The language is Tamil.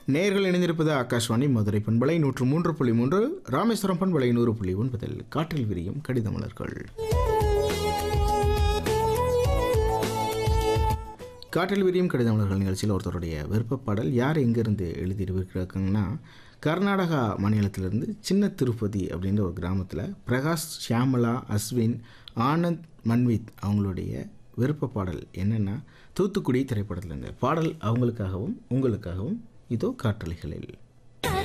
நேர்கள் இணைந்திருப்பது ஆகாஷ்வாணி மதுரை பண்பலை நூற்று மூன்று புள்ளி மூன்று ராமேஸ்வரம் பண்பலை நூறு புள்ளி ஒன்பதில் காற்றில் விரியும் கடித மலர்கள் காற்றில் விரியும் கடித மலர்கள் நிகழ்ச்சியில் ஒருத்தருடைய விருப்பப் பாடல் யார் எங்கேருந்து எழுதியிருக்கிறாங்கன்னா கர்நாடகா மாநிலத்திலிருந்து சின்ன திருப்பதி அப்படின்ற ஒரு கிராமத்தில் பிரகாஷ் ஷியாமலா அஸ்வின் ஆனந்த் மன்வித் அவங்களுடைய விருப்ப பாடல் என்னென்னா தூத்துக்குடி திரைப்படத்தில் இருந்து பாடல் அவங்களுக்காகவும் உங்களுக்காகவும் இதோ காற்றலைகளில்